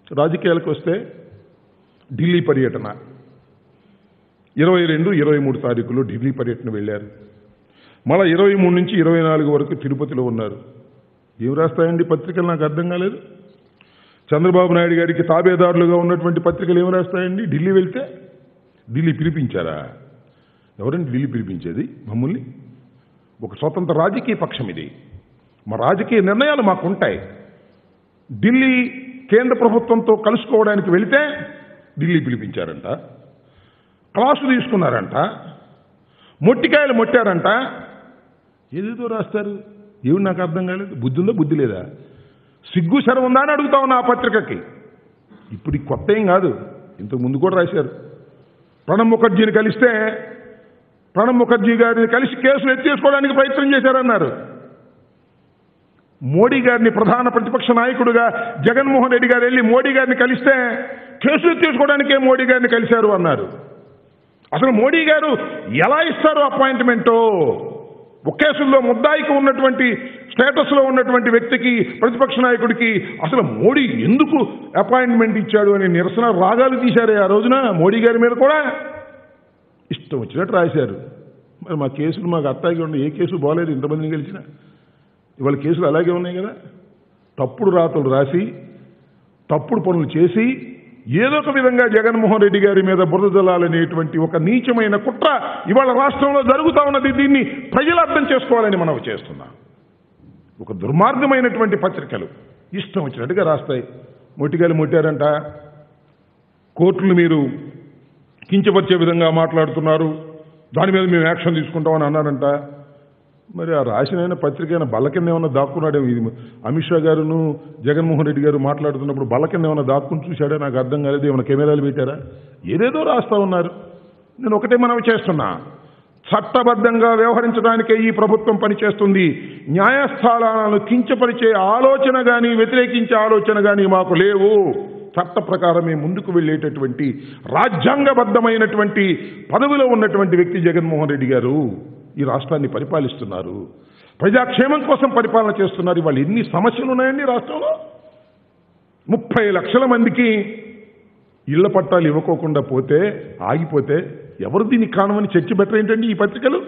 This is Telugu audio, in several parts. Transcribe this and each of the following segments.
రాజకీయాలకు వస్తే ఢిల్లీ పర్యటన ఇరవై రెండు ఇరవై మూడు తారీఖులో ఢిల్లీ పర్యటన వెళ్ళారు మళ్ళా ఇరవై మూడు నుంచి ఇరవై నాలుగు వరకు తిరుపతిలో ఉన్నారు ఏం రాస్తాయండి పత్రికలు నాకు అర్థం కాలేదు చంద్రబాబు నాయుడు గారికి తాబేదారులుగా ఉన్నటువంటి పత్రికలు ఏం రాస్తాయండి ఢిల్లీ వెళ్తే ఢిల్లీ పిలిపించారా ఎవరండి ఢిల్లీ పిలిపించేది మమ్మల్ని ఒక స్వతంత్ర రాజకీయ పక్షం ఇది మా రాజకీయ నిర్ణయాలు మాకు ఉంటాయి ఢిల్లీ కేంద్ర ప్రభుత్వంతో కలుసుకోవడానికి వెళితే ఢిల్లీ పిలిపించారంట క్లాసు తీసుకున్నారంట మొట్టికాయలు మొట్టారంట ఏదేదో రాస్తారు ఏమి నాకు అర్థం కాలేదు బుద్ధి ఉందా బుద్ధి లేదా సిగ్గు శరం ఉందా అని అడుగుతా ఉన్నా ఆ పత్రికకి ఇప్పుడు ఈ కొత్త ఏం కాదు ఇంతకు ముందు కూడా రాశారు ప్రణబ్ ముఖర్జీని కలిస్తే ప్రణబ్ ముఖర్జీ గారిని కలిసి కేసులు ఎత్తేసుకోవడానికి ప్రయత్నం చేశారన్నారు మోడీ గారిని ప్రధాన ప్రతిపక్ష నాయకుడుగా జగన్మోహన్ రెడ్డి గారు వెళ్ళి మోడీ గారిని కలిస్తే కేసులు ఎత్తేసుకోవడానికే మోడీ గారిని కలిశారు అన్నారు అసలు మోడీ గారు ఎలా ఇస్తారు అపాయింట్మెంటు ఒక కేసుల్లో ముద్దాయికి ఉన్నటువంటి స్టేటస్లో ఉన్నటువంటి వ్యక్తికి ప్రతిపక్ష నాయకుడికి అసలు మోడీ ఎందుకు అపాయింట్మెంట్ ఇచ్చాడు అనే నిరసన రాగాలు తీశారే ఆ రోజున మోడీ గారి మీద కూడా ఇష్టం వచ్చినట్టు రాశారు మరి మా కేసులు మాకు అత్తాగి ఉన్నాయి ఏ కేసు బాగలేదు ఇంతమందిని గెలిచినా ఇవాళ కేసులు అలాగే ఉన్నాయి కదా తప్పుడు రాతలు రాసి తప్పుడు పనులు చేసి ఏదో ఒక విధంగా జగన్మోహన్ రెడ్డి గారి మీద బురద జల్లాలనేటువంటి ఒక నీచమైన కుట్ర ఇవాళ రాష్ట్రంలో జరుగుతా ఉన్నది దీన్ని ప్రజలు అర్థం చేసుకోవాలని మనం చేస్తున్నాం ఒక దుర్మార్గమైనటువంటి పత్రికలు ఇష్టం వచ్చినట్టుగా రాస్తాయి మొట్టిగాలు మొట్టారంట కోర్టులు మీరు కించపరిచే విధంగా మాట్లాడుతున్నారు దాని మీద మేము యాక్షన్ తీసుకుంటామని అన్నారంట మరి ఆ రాసిన పత్రిక అయినా బల్ల కింద ఏమన్నా దాక్కున్నాడే ఇది అమిత్ షా గారును జగన్మోహన్ రెడ్డి గారు మాట్లాడుతున్నప్పుడు బల్ల కింద ఏమన్నా దాక్కుని చూశాడా నాకు అర్థం కాలేదు ఏమైనా కెమెరాలు పెట్టారా ఏదేదో రాస్తా ఉన్నారు నేను ఒకటే మనవి చేస్తున్నా చట్టబద్ధంగా వ్యవహరించడానికే ఈ ప్రభుత్వం పనిచేస్తుంది న్యాయస్థానాలను కించపరిచే ఆలోచన కానీ వ్యతిరేకించే ఆలోచన కానీ మాకు లేవు చట్ట ప్రకారమే ముందుకు వెళ్ళేటటువంటి రాజ్యాంగబద్ధమైనటువంటి పదవిలో ఉన్నటువంటి వ్యక్తి జగన్మోహన్ రెడ్డి గారు ఈ రాష్ట్రాన్ని పరిపాలిస్తున్నారు ప్రజాక్షేమం కోసం పరిపాలన చేస్తున్నారు ఇవాళ ఎన్ని సమస్యలు ఉన్నాయండి రాష్ట్రంలో ముప్పై లక్షల మందికి ఇళ్ల పట్టాలు ఇవ్వకోకుండా పోతే ఆగిపోతే ఎవరు దీనికి కారణమని చర్చ బెటర్ ఏంటండి ఈ పత్రికలు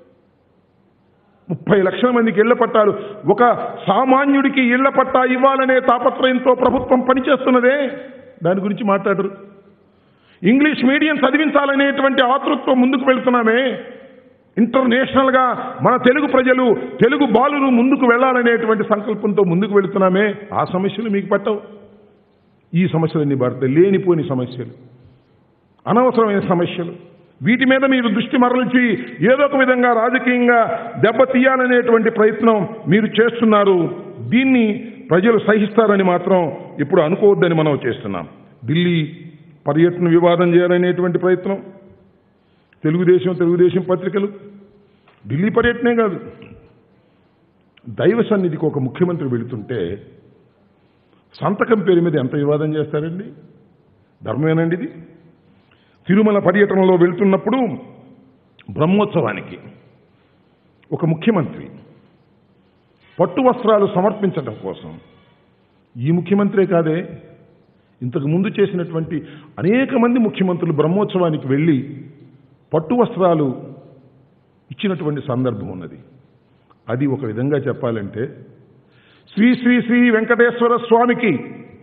ముప్పై లక్షల మందికి ఇళ్ల పట్టాలు ఒక సామాన్యుడికి ఇళ్ల పట్టా ఇవ్వాలనే తాపత్రయంతో ప్రభుత్వం పనిచేస్తున్నదే దాని గురించి మాట్లాడరు ఇంగ్లీష్ మీడియం చదివించాలనేటువంటి ఆతృత్వం ముందుకు వెళ్తున్నామే ఇంటర్నేషనల్గా మన తెలుగు ప్రజలు తెలుగు బాలురు ముందుకు వెళ్ళాలనేటువంటి సంకల్పంతో ముందుకు వెళుతున్నామే ఆ సమస్యలు మీకు పట్టవు ఈ సమస్యలన్నీ పడతాయి లేనిపోని సమస్యలు అనవసరమైన సమస్యలు వీటి మీద మీరు దృష్టి మరల్చి ఏదో ఒక విధంగా రాజకీయంగా దెబ్బతీయాలనేటువంటి ప్రయత్నం మీరు చేస్తున్నారు దీన్ని ప్రజలు సహిస్తారని మాత్రం ఇప్పుడు అనుకోవద్దని మనం చేస్తున్నాం ఢిల్లీ పర్యటన వివాదం చేయాలనేటువంటి ప్రయత్నం తెలుగుదేశం తెలుగుదేశం పత్రికలు ఢిల్లీ పర్యటనే కాదు దైవ సన్నిధికి ఒక ముఖ్యమంత్రి వెళుతుంటే సంతకం పేరు మీద ఎంత వివాదం చేస్తారండి ధర్మమేనండి ఇది తిరుమల పర్యటనలో వెళ్తున్నప్పుడు బ్రహ్మోత్సవానికి ఒక ముఖ్యమంత్రి పట్టు వస్త్రాలు సమర్పించడం కోసం ఈ ముఖ్యమంత్రే కాదే ఇంతకు ముందు చేసినటువంటి అనేక మంది ముఖ్యమంత్రులు బ్రహ్మోత్సవానికి వెళ్ళి పట్టు వస్త్రాలు ఇచ్చినటువంటి సందర్భం ఉన్నది అది ఒక విధంగా చెప్పాలంటే శ్రీ శ్రీ శ్రీ వెంకటేశ్వర స్వామికి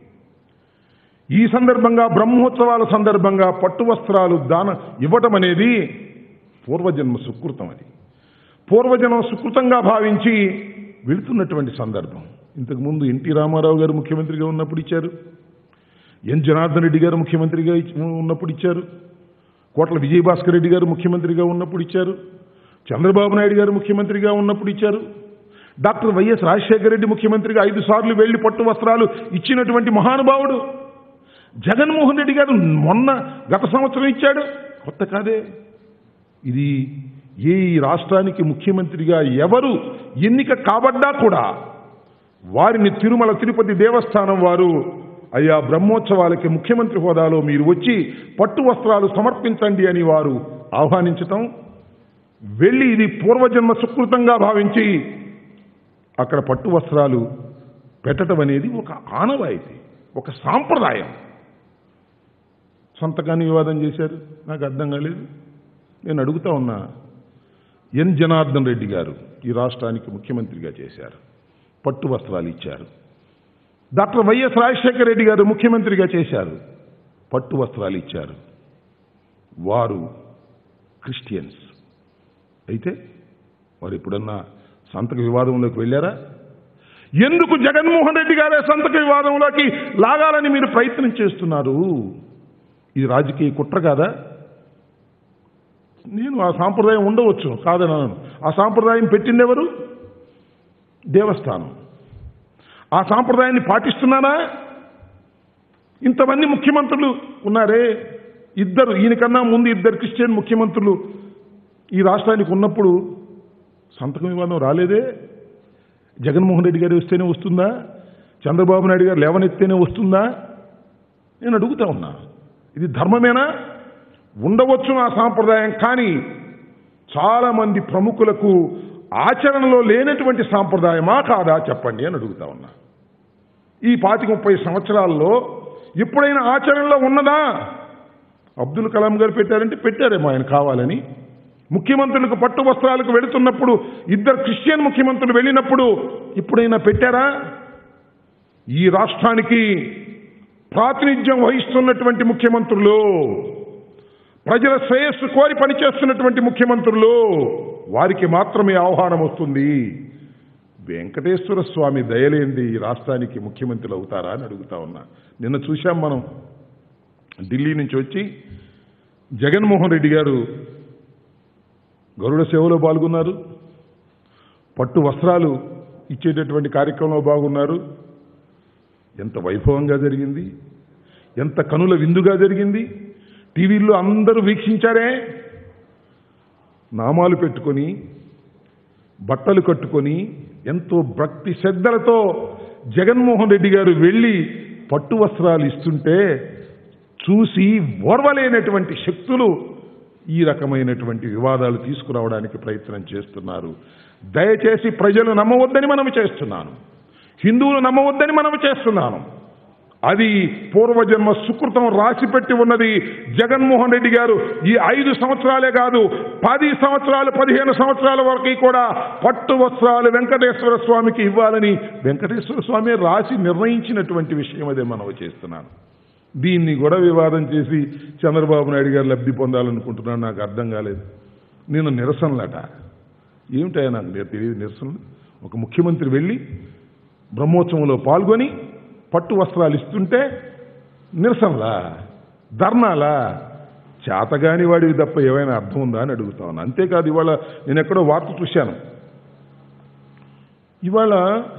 ఈ సందర్భంగా బ్రహ్మోత్సవాల సందర్భంగా పట్టు వస్త్రాలు దాన ఇవ్వటం అనేది పూర్వజన్మ సుకృతం అది పూర్వజన్మ సుకృతంగా భావించి వెళుతున్నటువంటి సందర్భం ఇంతకుముందు ఎన్టీ రామారావు గారు ముఖ్యమంత్రిగా ఉన్నప్పుడు ఇచ్చారు ఎన్ జనార్దన్ రెడ్డి గారు ముఖ్యమంత్రిగా ఇచ్చి- ఉన్నప్పుడు ఇచ్చారు కోట్ల విజయభాస్కర్ రెడ్డి గారు ముఖ్యమంత్రిగా ఉన్నప్పుడు ఇచ్చారు చంద్రబాబు నాయుడు గారు ముఖ్యమంత్రిగా ఉన్నప్పుడు ఇచ్చారు డాక్టర్ వైఎస్ రాజశేఖర రెడ్డి ముఖ్యమంత్రిగా ఐదు సార్లు వెళ్లి పట్టు వస్త్రాలు ఇచ్చినటువంటి మహానుభావుడు జగన్మోహన్ రెడ్డి గారు మొన్న గత సంవత్సరం ఇచ్చాడు కొత్త కాదే ఇది ఏ రాష్ట్రానికి ముఖ్యమంత్రిగా ఎవరు ఎన్నిక కాబడ్డా కూడా వారిని తిరుమల తిరుపతి దేవస్థానం వారు అయ్యా బ్రహ్మోత్సవాలకి ముఖ్యమంత్రి హోదాలో మీరు వచ్చి పట్టు వస్త్రాలు సమర్పించండి అని వారు ఆహ్వానించటం వెళ్ళి ఇది పూర్వజన్మ సుకృతంగా భావించి అక్కడ పట్టు వస్త్రాలు పెట్టడం అనేది ఒక ఆనవాయితీ ఒక సాంప్రదాయం సంతకాన్ని వివాదం చేశారు నాకు అర్థం కాలేదు నేను అడుగుతా ఉన్నా ఎన్ జనార్దన్ రెడ్డి గారు ఈ రాష్ట్రానికి ముఖ్యమంత్రిగా చేశారు పట్టు వస్త్రాలు ఇచ్చారు డాక్టర్ వైఎస్ రాజశేఖర రెడ్డి గారు ముఖ్యమంత్రిగా చేశారు పట్టు వస్త్రాలు ఇచ్చారు వారు క్రిస్టియన్స్ అయితే వారు ఎప్పుడన్నా సంతక వివాదంలోకి వెళ్ళారా ఎందుకు జగన్మోహన్ రెడ్డి గారే సంతక వివాదంలోకి లాగాలని మీరు ప్రయత్నం చేస్తున్నారు ఇది రాజకీయ కుట్ర కాదా నేను ఆ సాంప్రదాయం ఉండవచ్చు కాదన్నాను ఆ సాంప్రదాయం పెట్టింది ఎవరు దేవస్థానం ఆ సాంప్రదాయాన్ని పాటిస్తున్నారా ఇంతమంది ముఖ్యమంత్రులు ఉన్నారే ఇద్దరు ఈయనకన్నా ముందు ఇద్దరు క్రిస్టియన్ ముఖ్యమంత్రులు ఈ రాష్ట్రానికి ఉన్నప్పుడు సంతకం వివాదం రాలేదే జగన్మోహన్ రెడ్డి గారు వస్తేనే వస్తుందా చంద్రబాబు నాయుడు గారు లేవనెత్తేనే వస్తుందా నేను అడుగుతా ఉన్నా ఇది ధర్మమేనా ఉండవచ్చు నా సాంప్రదాయం కానీ చాలామంది ప్రముఖులకు ఆచరణలో లేనటువంటి సాంప్రదాయమా కాదా చెప్పండి అని అడుగుతా ఉన్నా ఈ పాతిక ముప్పై సంవత్సరాల్లో ఎప్పుడైనా ఆచరణలో ఉన్నదా అబ్దుల్ కలాం గారు పెట్టారంటే పెట్టారేమో ఆయన కావాలని ముఖ్యమంత్రులకు పట్టు వస్త్రాలకు వెళుతున్నప్పుడు ఇద్దరు క్రిస్టియన్ ముఖ్యమంత్రులు వెళ్ళినప్పుడు ఇప్పుడైనా పెట్టారా ఈ రాష్ట్రానికి ప్రాతినిధ్యం వహిస్తున్నటువంటి ముఖ్యమంత్రులు ప్రజల శ్రేయస్సు కోరి పనిచేస్తున్నటువంటి ముఖ్యమంత్రులు వారికి మాత్రమే ఆహ్వానం వస్తుంది వెంకటేశ్వర స్వామి దయలేంది ఈ రాష్ట్రానికి ముఖ్యమంత్రులు అవుతారా అని అడుగుతా ఉన్నా నిన్న చూశాం మనం ఢిల్లీ నుంచి వచ్చి జగన్మోహన్ రెడ్డి గారు గరుడ సేవలో పాల్గొన్నారు పట్టు వస్త్రాలు ఇచ్చేటటువంటి కార్యక్రమంలో బాగున్నారు ఎంత వైభవంగా జరిగింది ఎంత కనుల విందుగా జరిగింది టీవీల్లో అందరూ వీక్షించారే నామాలు పెట్టుకొని బట్టలు కట్టుకొని ఎంతో భక్తి శ్రద్ధలతో జగన్మోహన్ రెడ్డి గారు వెళ్ళి పట్టు వస్త్రాలు ఇస్తుంటే చూసి ఓర్వలేనటువంటి శక్తులు ఈ రకమైనటువంటి వివాదాలు తీసుకురావడానికి ప్రయత్నం చేస్తున్నారు దయచేసి ప్రజలు నమ్మవద్దని మనం చేస్తున్నాను హిందువులు నమ్మవద్దని మనం చేస్తున్నాను అది పూర్వజన్మ సుకృతం రాసిపెట్టి ఉన్నది జగన్మోహన్ రెడ్డి గారు ఈ ఐదు సంవత్సరాలే కాదు పది సంవత్సరాలు పదిహేను సంవత్సరాల వరకు కూడా పట్టు వస్త్రాలు వెంకటేశ్వర స్వామికి ఇవ్వాలని వెంకటేశ్వర స్వామి రాసి నిర్ణయించినటువంటి విషయం అదే మనం చేస్తున్నాను దీన్ని కూడా వివాదం చేసి చంద్రబాబు నాయుడు గారు లబ్ధి పొందాలనుకుంటున్నాను నాకు అర్థం కాలేదు నేను నిరసనలట ఏమిటాయా నాకు నేను తెలియదు నిరసనలు ఒక ముఖ్యమంత్రి వెళ్ళి బ్రహ్మోత్సవంలో పాల్గొని పట్టు వస్త్రాలు ఇస్తుంటే నిరసనలా ధర్నాలా చేతగాని వాడివి తప్ప ఏమైనా అర్థం ఉందా అని అడుగుతా ఉన్నా అంతేకాదు ఇవాళ నేను ఎక్కడో వార్త చూశాను ఇవాళ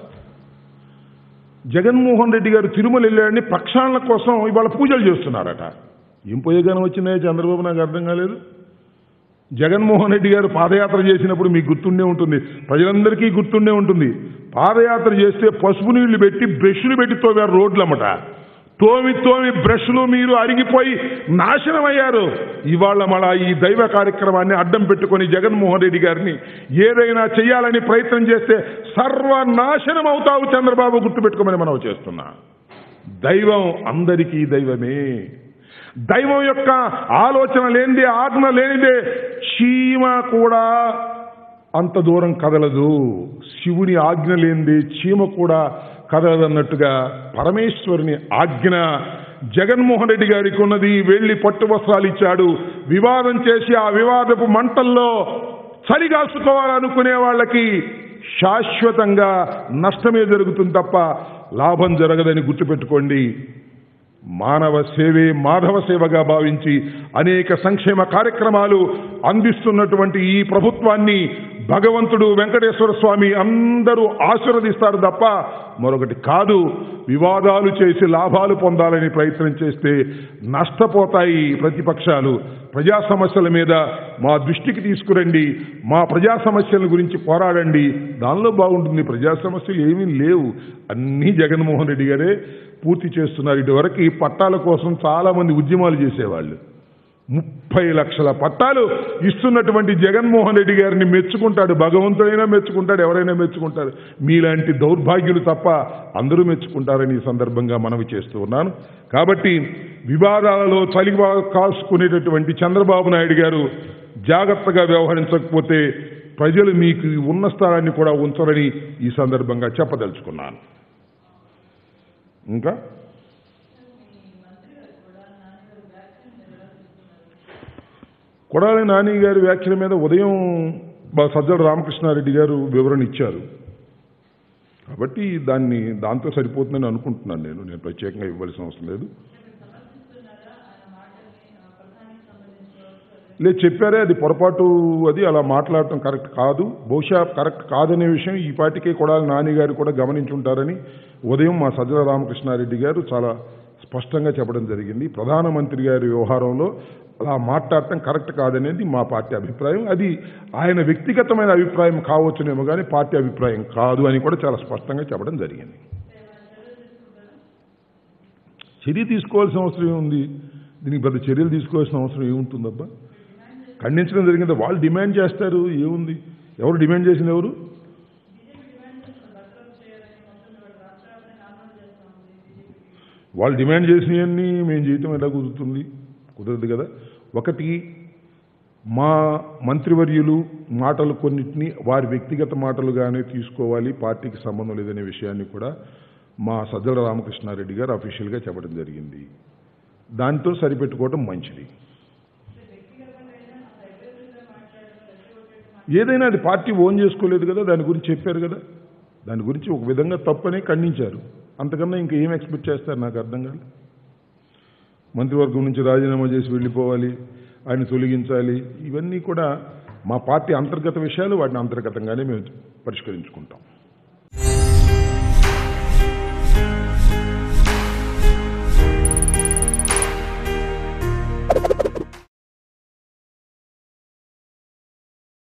జగన్మోహన్ రెడ్డి గారు తిరుమల వెళ్ళాడని ప్రక్షాళన కోసం ఇవాళ పూజలు చేస్తున్నారట ఏం పోయేగానం వచ్చినాయో చంద్రబాబు నాకు అర్థం కాలేదు జగన్మోహన్ రెడ్డి గారు పాదయాత్ర చేసినప్పుడు మీకు గుర్తుండే ఉంటుంది ప్రజలందరికీ గుర్తుండే ఉంటుంది పాదయాత్ర చేస్తే పసుపు నీళ్లు పెట్టి బ్రష్లు పెట్టి తోవారు రోడ్లమ్మట తోమి తోమి బ్రష్లు మీరు అరిగిపోయి నాశనం అయ్యారు ఇవాళ మన ఈ దైవ కార్యక్రమాన్ని అడ్డం పెట్టుకొని జగన్మోహన్ రెడ్డి గారిని ఏదైనా చేయాలని ప్రయత్నం చేస్తే సర్వనాశనం అవుతావు చంద్రబాబు గుర్తుపెట్టుకోమని మనం చేస్తున్నా దైవం అందరికీ దైవమే దైవం యొక్క ఆలోచన లేనిదే ఆజ్ఞ లేనిదే చీమ కూడా అంత దూరం కదలదు శివుని ఆజ్ఞ లేనిదే చీమ కూడా కదలదన్నట్టుగా పరమేశ్వరుని ఆజ్ఞ జగన్మోహన్ రెడ్డి గారికి ఉన్నది వెళ్లి పట్టు వస్త్రాలు ఇచ్చాడు వివాదం చేసి ఆ వివాదపు మంటల్లో చలిగాల్చుకోవాలనుకునే వాళ్ళకి శాశ్వతంగా నష్టమే జరుగుతుంది తప్ప లాభం జరగదని గుర్తుపెట్టుకోండి మానవ సేవే మాధవ సేవగా భావించి అనేక సంక్షేమ కార్యక్రమాలు అందిస్తున్నటువంటి ఈ ప్రభుత్వాన్ని భగవంతుడు వెంకటేశ్వర స్వామి అందరూ ఆశీర్వదిస్తారు తప్ప మరొకటి కాదు వివాదాలు చేసి లాభాలు పొందాలని ప్రయత్నం చేస్తే నష్టపోతాయి ప్రతిపక్షాలు ప్రజా సమస్యల మీద మా దృష్టికి తీసుకురండి మా ప్రజా సమస్యల గురించి పోరాడండి దానిలో బాగుంటుంది ప్రజా సమస్యలు ఏమీ లేవు అన్నీ జగన్మోహన్ రెడ్డి గారే పూర్తి చేస్తున్నారు ఇటువరకు ఈ పట్టాల కోసం చాలా మంది ఉద్యమాలు చేసేవాళ్ళు ముప్పై లక్షల పట్టాలు ఇస్తున్నటువంటి జగన్మోహన్ రెడ్డి గారిని మెచ్చుకుంటాడు భగవంతుడైనా మెచ్చుకుంటాడు ఎవరైనా మెచ్చుకుంటారు మీలాంటి దౌర్భాగ్యులు తప్ప అందరూ మెచ్చుకుంటారని ఈ సందర్భంగా మనవి చేస్తూ ఉన్నాను కాబట్టి వివాదాలలో చలి కాసుకునేటటువంటి చంద్రబాబు నాయుడు గారు జాగ్రత్తగా వ్యవహరించకపోతే ప్రజలు మీకు ఉన్న స్థలాన్ని కూడా ఉంచరని ఈ సందర్భంగా చెప్పదలుచుకున్నాను ఇంకా కొడాలి నాని గారి వ్యాఖ్యల మీద ఉదయం మా సజ్జల రామకృష్ణారెడ్డి గారు వివరణ ఇచ్చారు కాబట్టి దాన్ని దాంతో సరిపోతుందని అనుకుంటున్నాను నేను నేను ప్రత్యేకంగా ఇవ్వాల్సిన అవసరం లేదు లేదు చెప్పారే అది పొరపాటు అది అలా మాట్లాడటం కరెక్ట్ కాదు బహుశా కరెక్ట్ కాదనే విషయం ఈ పాటికే కొడాలి నాని గారు కూడా గమనించి ఉంటారని ఉదయం మా సజ్జల రామకృష్ణారెడ్డి గారు చాలా స్పష్టంగా చెప్పడం జరిగింది ప్రధానమంత్రి గారి వ్యవహారంలో అలా మాట్లాడటం కరెక్ట్ కాదనేది మా పార్టీ అభిప్రాయం అది ఆయన వ్యక్తిగతమైన అభిప్రాయం కావచ్చునేమో కానీ పార్టీ అభిప్రాయం కాదు అని కూడా చాలా స్పష్టంగా చెప్పడం జరిగింది చర్య తీసుకోవాల్సిన అవసరం ఏముంది దీనికి పెద్ద చర్యలు తీసుకోవాల్సిన అవసరం ఏముంటుందబ్బా ఖండించడం జరిగింది వాళ్ళు డిమాండ్ చేస్తారు ఏముంది ఎవరు డిమాండ్ చేసింది ఎవరు వాళ్ళు డిమాండ్ చేసినవన్నీ మేము చేయటం ఎలా కుదురుతుంది కుదరదు కదా ఒకటి మా మంత్రివర్యులు మాటలు కొన్నిటిని వారి వ్యక్తిగత మాటలుగానే తీసుకోవాలి పార్టీకి సంబంధం లేదనే విషయాన్ని కూడా మా సజ్జల రామకృష్ణారెడ్డి గారు అఫీషియల్గా చెప్పడం జరిగింది దాంతో సరిపెట్టుకోవడం మంచిది ఏదైనా అది పార్టీ ఓన్ చేసుకోలేదు కదా దాని గురించి చెప్పారు కదా దాని గురించి ఒక విధంగా తప్పనే ఖండించారు అంతకన్నా ఇంకా ఏం ఎక్స్పెక్ట్ చేస్తారు నాకు అర్థం కాదు మంత్రివర్గం నుంచి రాజీనామా చేసి వెళ్ళిపోవాలి ఆయన తొలగించాలి ఇవన్నీ కూడా మా పార్టీ అంతర్గత విషయాలు వాటిని అంతర్గతంగానే మేము పరిష్కరించుకుంటాం